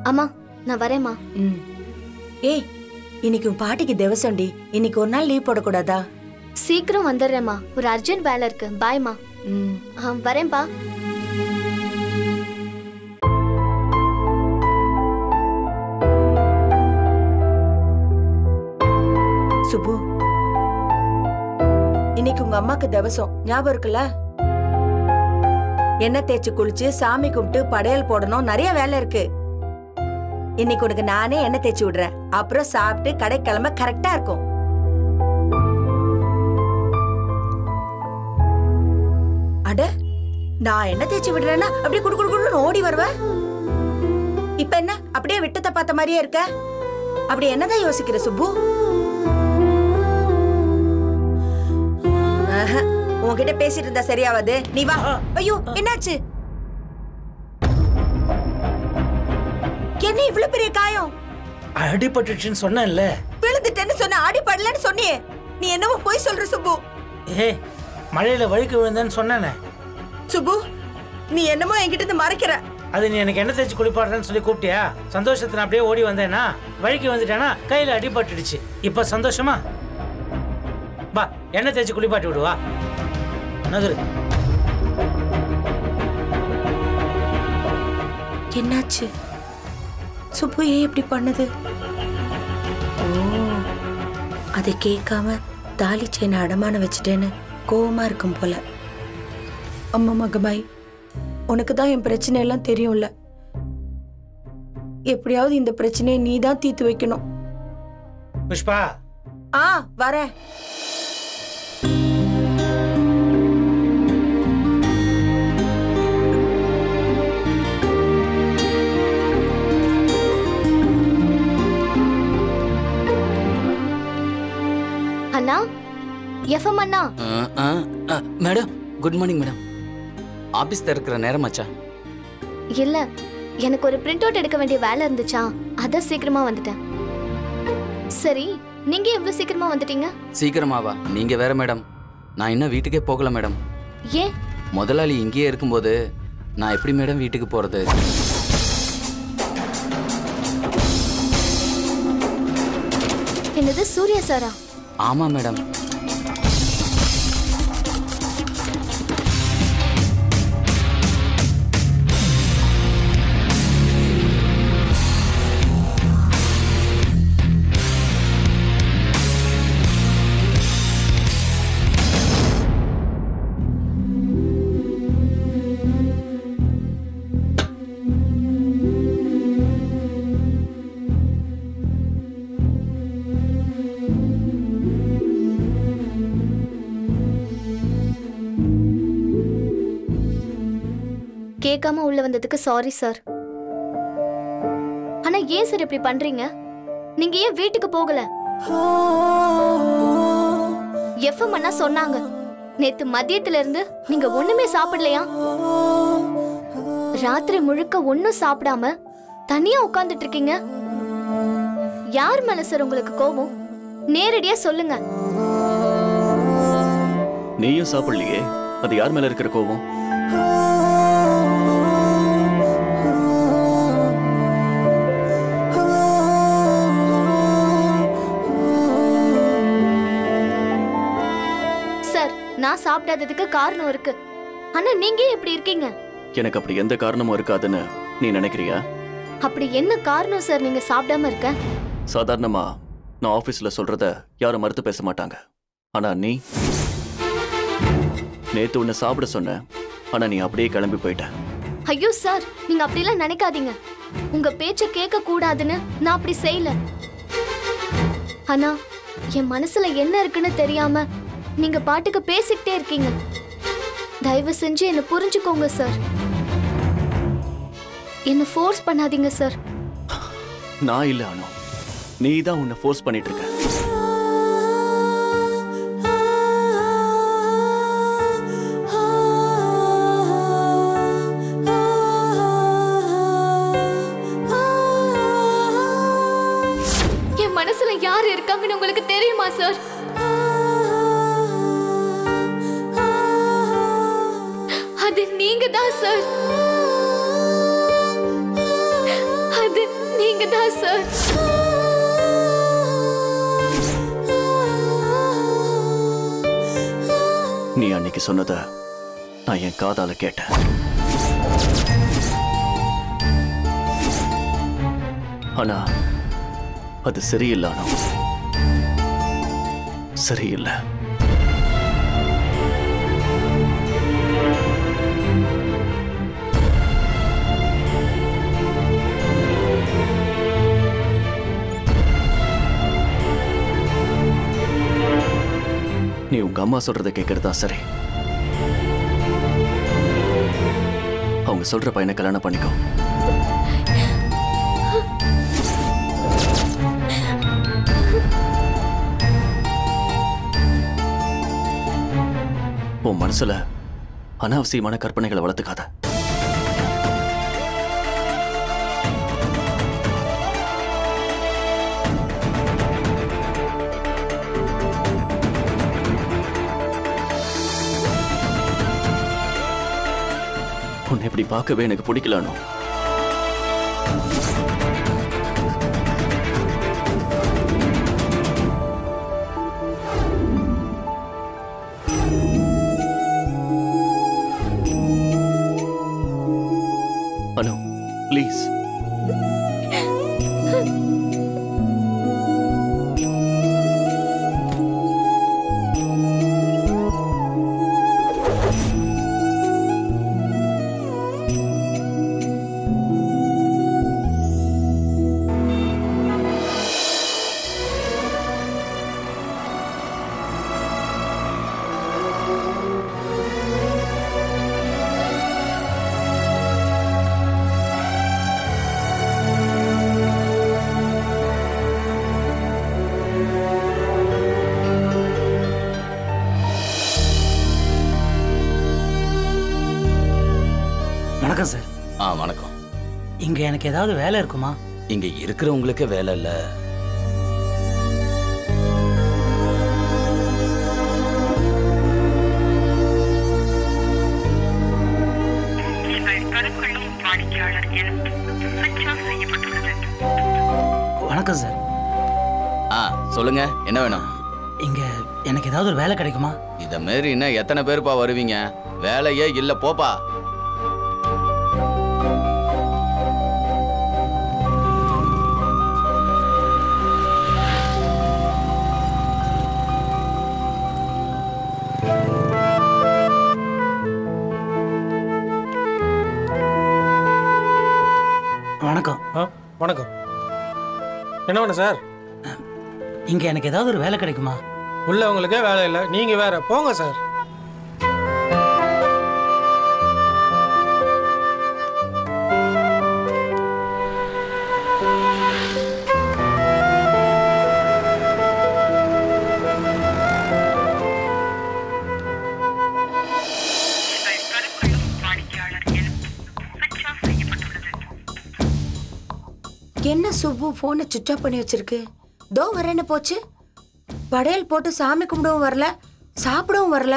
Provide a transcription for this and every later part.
அம்மா நான் வரேம்மா ம் ஏய் இன்னைக்கு உன் பாட்டிக்கு திவசம்டி இன்னைக்கு ஒரு நாள் லீவ் போடக்கூடாதா சீக்கிரம் வந்துடுறேம்மா ஒரு அர்ஜென்ட் வேலை இருக்கு பாய்மா ம் ஆ வரேன்ப்பா சுப்பு இன்னைக்கு உங்க அம்மாக்கு திவசம் ஞாபகம் இருக்குல்ல எண்ணெய் தேய்ச்சி குளிச்சு சாமி கும்பிட்டு படையல் போடணும் நிறைய வேலை இருக்கு இன்னைக்கு உனக்கு நானே எண்ணெய் தேய்ச்சி விடுறேன் அப்புறம் சாப்பிட்டு கடை கிளம்ப கரெக்டா இருக்கும் அட நான் எண்ணெய் தேய்ச்சி விடுறேன்னா அப்படியே குடு குடு குடுன்னு ஓடி வருவேன் இப்ப என்ன அப்படியே விட்டத்தை பார்த்த மாதிரியே இருக்க அப்படி என்னதான் யோசிக்கிற சுப்பு ஆஹா, உன்கிட்ட பேசிட்டு இருந்தா சரியாவது நீ வா ஐயோ என்னாச்சு என்ன இவ்வளவு பெரிய காயம் அடிபட்டுச்சுன்னு சொன்னேன்ல விழுந்துட்டேன்னு சொன்ன அடிபடலன்னு சொன்னியே நீ என்னவோ போய் சொல்ற சுப்பு ஏ மழையில வழுக்கு விழுந்தேன்னு சொன்னேனே சுப்பு நீ என்னமோ என்கிட்ட இருந்து மறைக்கிற அது நீ எனக்கு எண்ணெய் தேய்ச்சி குளிப்பாடுறேன்னு சொல்லி கூப்பிட்டியா சந்தோஷத்துல அப்படியே ஓடி வந்தேனா வழுக்கி வந்துட்டேனா கையில அடிபட்டுடுச்சு இப்ப சந்தோஷமா வா எண்ணெய் தேய்ச்சி குளிப்பாட்டி விடுவா நகரு என்னாச்சு சுப்பு ஏன் இப்படி பண்ணுது ஓ அதை கேட்காம தாலி செயினை அடமான வச்சுட்டேன்னு கோவமா இருக்கும் போல அம்மா மகமாய் உனக்கு தான் என் பிரச்சனை எல்லாம் தெரியும்ல எப்படியாவது இந்த பிரச்சனையை நீ தான் தீர்த்து வைக்கணும் புஷ்பா ஆ வரேன் அண்ணா எஃப்எம் அண்ணா ஆ, ஆ, ஆ, madam good morning madam office திறக்கிற நேரமாச்சா இல்ல எனக்கு ஒரு பிரிண்ட் அவுட் எடுக்க வேண்டிய வேலை இருந்துச்சா அத சீக்கிரமா வந்துட்டேன் சரி நீங்க எவ்வளவு சீக்கிரமா வந்துட்டீங்க சீக்கிரமாவா நீங்க வேற மேடம் நான் இன்னும் வீட்டுக்கே போகல மேடம் ஏன் முதலாளி இங்கேயே இருக்கும்போது நான் எப்படி மேடம் வீட்டுக்கு போறது என்னது சூர்யா சாரா ஆமா மேடம் கேட்காம உள்ள வந்ததுக்கு சாரி சார் ஆனா ஏன் சார் இப்படி பண்றீங்க நீங்க ஏன் வீட்டுக்கு போகல எஃப்எம் அண்ணா சொன்னாங்க நேத்து மதியத்துல இருந்து நீங்க ஒண்ணுமே சாப்பிடலையா ராத்திரி முழுக்க ஒண்ணும் சாப்பிடாம தனியா உட்கார்ந்துட்டு இருக்கீங்க யார் மேல சார் உங்களுக்கு கோபம் நேரடியா சொல்லுங்க நீயும் சாப்பிடலையே அது யார் மேல இருக்கிற கோவம் சார் நான் சாப்பிடாததுக்கு காரணம் இருக்கு ஆனா நீங்க ஏன் இப்படி இருக்கீங்க எனக்கு அப்படி எந்த காரணமும் இருக்காதுன்னு நீ நினைக்கிறியா அப்படி என்ன காரணம் சார் நீங்க சாப்பிடாம இருக்க சாதாரணமா நான் ஆபீஸ்ல சொல்றத யாரும் மறுத்து பேச மாட்டாங்க ஆனா நீ நேத்து உன்னை சாப்பிட சொன்ன ஆனா நீ அப்படியே கிளம்பி போயிட்ட ஐயோ சார் நீங்க அப்படிலாம் நினைக்காதீங்க உங்க பேச்ச கேட்க கூடாதுன்னு நான் அப்படி செய்யல ஆனா என் மனசுல என்ன இருக்குன்னு தெரியாம நீங்க பாட்டுக்கு பேசிக்கிட்டே இருக்கீங்க தயவு செஞ்சு என்ன புரிஞ்சுக்கோங்க சார் என்ன ஃபோர்ஸ் பண்ணாதீங்க சார் நான் இல்ல அனு நீ தான் உன்னை ஃபோர்ஸ் பண்ணிட்டு இருக்க என் மனசுல யார் இருக்காங்கன்னு உங்களுக்கு தெரியுமா சார் அது நீங்க தான் சார் அது வேண்டாம் சார் நீ அன்னைக்கு சொன்னத நான் என் காதால கேட்டேன் ஆனா அது சரியில்லானோ சரியில்லை நீ உங்க அம்மா சொல்றத கேட்கறதா சரி அவங்க சொல்ற பையனை கல்யாணம் பண்ணிக்கோ உன் மனசுல அனாவசியமான கற்பனைகளை வளர்த்துக்காத உன்னை இப்படி பார்க்கவே எனக்கு பிடிக்கலானோ அனு ப்ளீஸ் வணக்கம் சார் ஆ வணக்கம் இங்க எனக்கு ஏதாவது வேலை இருக்குமா இங்க இருக்கிறவங்களுக்கு வேலை இல்ல நீங்கள் கருக்கொள்ளும் வாடிக்கையாளர் எண் சுவிட்ச் ஆஃப் செய்யப்பட்டுள்ளது வணக்கம் சார் ஆ சொல்லுங்க என்ன வேணும் இங்க எனக்கு ஏதாவது ஒரு வேலை கிடைக்குமா இத மாரி இன்னும் எத்தனை பேருப்பா வருவீங்க வேலையே இல்ல போப்பா வணக்கம் ஆ வணக்கம் என்ன பண்ண சார் இங்க எனக்கு ஏதாவது ஒரு வேலை கிடைக்குமா உள்ளவங்களுக்கே வேலை இல்லை நீங்கள் வேற போங்க சார் நீங்கள் கருக்கொள்ளும் வாடிக்கையாளர் எண் சுவிட்ச் ஆஃப் செய்யப்பட்டுள்ளது என்ன சுப்பு போனை சுவிட்ச் ஆஃப் பண்ணி வச்சிருக்கு தோ வரேன்னு போச்சு படையல் போட்டு சாமி கும்பிடவும் வரல சாப்பிடவும் வரல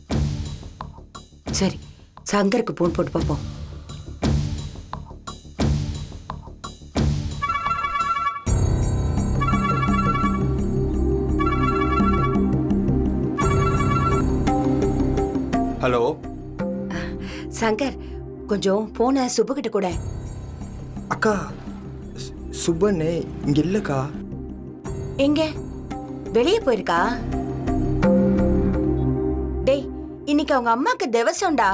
சரி சங்கருக்கு போன் போட்டு பார்ப்போம் ஹலோ சங்கர் கொஞ்சம் போனை சுப்பு கிட்ட கூட அக்கா சு- சுப்பண்ணே இங்க இல்லக்கா எங்க வெளியே போயிருக்கா டேய் இன்னைக்கு அவங்க அம்மாக்கு திவசம்டா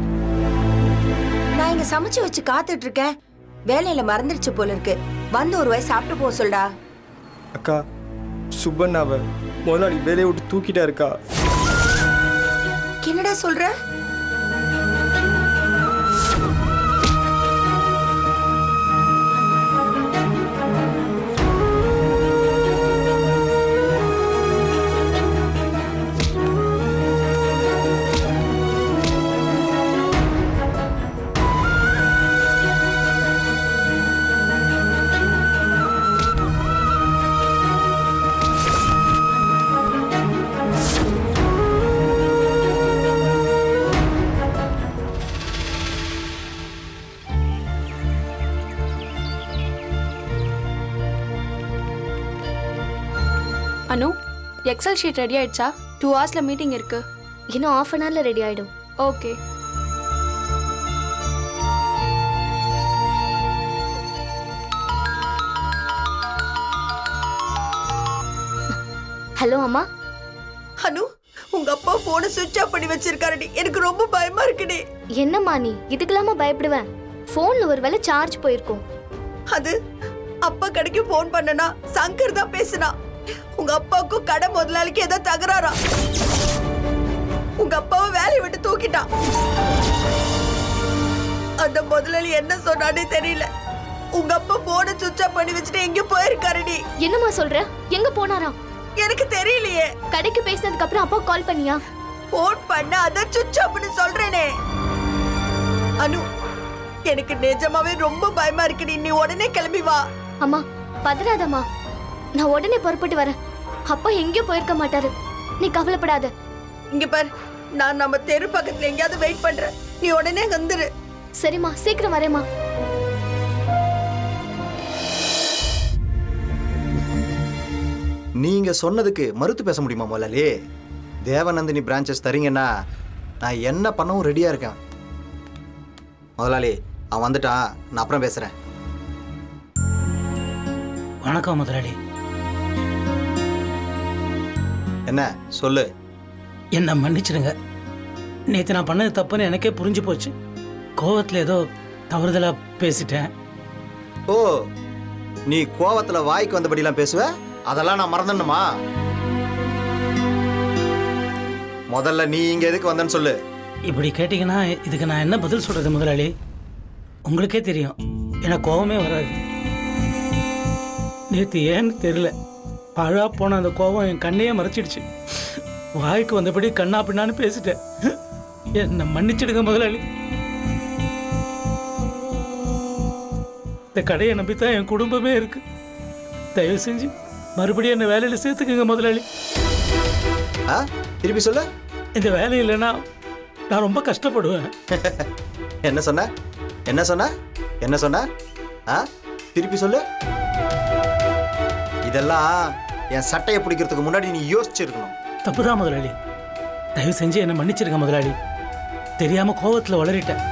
நான் இங்க சமைச்சு வச்சு காத்துட்டு இருக்கேன் வேலையில மறந்துடுச்சு போல இருக்கு வந்து ஒரு வாய் சாப்பிட்டு போக சொல்டா அக்கா சுப்பண்ணாவை முதலாளி வேலையை விட்டு தூக்கிட்டா இருக்கா என்னடா சொல்ற அனு எக்ஸல் ஷீட் ரெடி ஆயிடுச்சா டூ ஹவர்ஸில் மீட்டிங் இருக்கு இன்னும் ஆஃப் அன் ஹவர்ல ரெடி ஆயிடும் ஓகே ஹலோ அம்மா அனு உங்க அப்பா போன சுவிட்ச் ஆஃப் பண்ணி வச்சிருக்காருடி எனக்கு ரொம்ப பயமா இருக்குடி என்னம்மா நீ இதுக்கெல்லாமா பயப்படுவேன் ஃபோன்ல ஒருவேளை சார்ஜ் போயிருக்கும் அது அப்பா கடைக்கு ஃபோன் பண்ணனா சங்கர் தான் பேசினா உங்க அப்பாவுக்கும் கடை முதலாளிக்கு ஏதோ தகராறா உங்க அப்பாவை வேலையை விட்டு தூக்கிட்டான் அந்த முதலாளி என்ன சொன்னானே தெரியல உங்க அப்பா போன சுவிட்ச் ஆஃப் பண்ணி வச்சுட்டு எங்க போயிருக்காருடி என்னம்மா சொல்ற எங்க போனாராம் எனக்கு தெரியலையே கடைக்கு பேசினதுக்கு அப்புறம் அப்பா கால் பண்ணியா ஃபோன் பண்ண அதான் சுவிட்ச் ஆஃப்னு சொல்றேனே அனு எனக்கு நிஜமாவே ரொம்ப பயமா இருக்குடி நீ உடனே கிளம்பி வா அம்மா பதறாதம்மா நான் உடனே புறப்பட்டு வரேன் அப்பா எங்கேயும் போயிருக்க மாட்டாரு நீ கவலைப்படாத இங்க பார் நான் நம்ம தெரு பக்கத்துல எங்கேயாவது வெயிட் பண்றேன் நீ உடனே வந்துரு சரிம்மா சீக்கிரம் வரேம்மா நீங்க சொன்னதுக்கு மறுத்து பேச முடியுமா முதலாளி தேவநந்தினி பிரான்ச்சஸ் தரீங்கன்னா நான் என்ன பண்ணவும் ரெடியா இருக்கேன் முதலாளி அவன் வந்துட்டான் நான் அப்புறம் பேசுறேன் வணக்கம் முதலாளி என்ன சொல்லு என்னை மன்னிச்சிடுங்க நேற்று நான் பண்ணது தப்புன்னு எனக்கே புரிஞ்சு போச்சு கோவத்தில் ஏதோ தவறுதலாக பேசிட்டேன் ஓ நீ கோவத்துல வாய்க்கு வந்தபடிலாம் பேசுவ அதெல்லாம் நான் மறந்துடணுமா முதல்ல நீ இங்க எதுக்கு வந்தேன்னு சொல்லு இப்படி கேட்டிங்கன்னா இதுக்கு நான் என்ன பதில் சொல்கிறது முதலாளி உங்களுக்கே தெரியும் எனக்கு கோவமே வராது நேற்று ஏன்னு தெரியல பழா போன அந்த கோவம் என் கண்ணையே மறைச்சிடுச்சு வாய்க்கு வந்தபடி கண்ணா பின்னான்னு பேசிட்டேன் என்னை மன்னிச்சிடுங்க முதலாளி இந்த கடையை நம்பித்தான் என் குடும்பமே இருக்கு தயவு செஞ்சு மறுபடியும் என்ன வேலையில சேர்த்துக்குங்க முதலாளி ஆ திருப்பி சொல்லு இந்த வேலை இல்லைன்னா நான் ரொம்ப கஷ்டப்படுவேன் என்ன சொன்ன என்ன சொன்ன என்ன சொன்ன ஆ திருப்பி சொல்லு இதெல்லாம் என் சட்டையை பிடிக்கிறதுக்கு முன்னாடி நீ யோசிச்சிருக்கணும் தப்புதான் முதலாளி தயவு செஞ்சு என்னை மன்னிச்சிருங்க முதலாளி தெரியாம கோவத்துல வளரிட்டேன்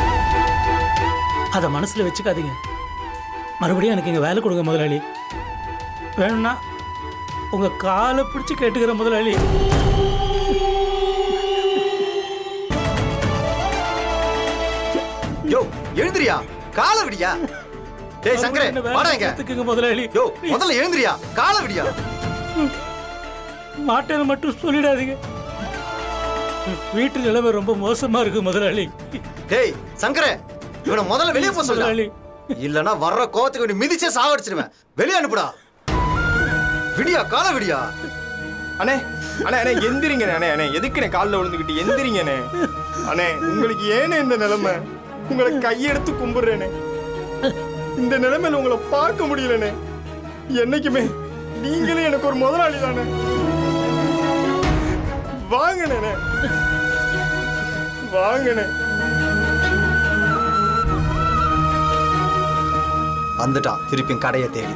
அதை மனசுல வச்சுக்காதீங்க மறுபடியும் எனக்கு இங்க வேலை கொடுங்க முதலாளி வேணும்னா உங்க காலை பிடிச்சு கேட்டுக்கிற முதலாளி யோ எழுந்திரியா கால விடியா டேய் சங்கரே என்ன வேலை வாடா இங்க சேர்த்துக்குங்க முதலாளி யோ முதல்ல எழுந்திரியா கால விடியா மாட்டேன்னு மட்டும் சொல்லிடாதீங்க வீட்டு நிலைமை ரொம்ப மோசமா இருக்கு முதலாளி டேய் சங்கரே இவனை முதல்ல வெளியே போக சொல்லு முதலாளி. இல்லனா வர்ற கோவத்துக்கு இவனை மிதிச்சே சாவடிச்சிருவேன் வெளியே அனுப்புடா விடியா கால விடியா அண்ணே அண்ணே அண்ணே எந்திரிங்கண்ணே அண்ணே அண்ணே எதுக்குண்ணே காலில் விழுந்துக்கிட்டு எந்திரிங்கண்ணே அண்ணே உங்களுக்கு ஏனே இந்த நிலைமை உங்களை கையெடுத்து கும்பிடுறேனே இந்த நிலைமையில உங்களை பார்க்க முடியலண்ணே என்னைக்குமே நீங்களும் எனக்கு ஒரு முதலாளி தானே வாங்கண்ணே வாங்கண்ணே வந்துட்டான் திருப்பி கடையை தேடி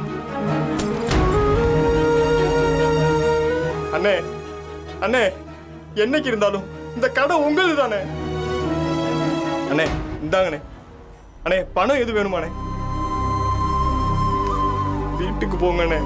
அண்ணே அண்ணே என்னைக்கு இருந்தாலும் இந்த கடை உங்களுது தானே அண்ணே இந்தாங்கண்ணே அண்ணே பணம் எது வேணுமாண்ணே வீட்டுக்கு போங்கண்ணே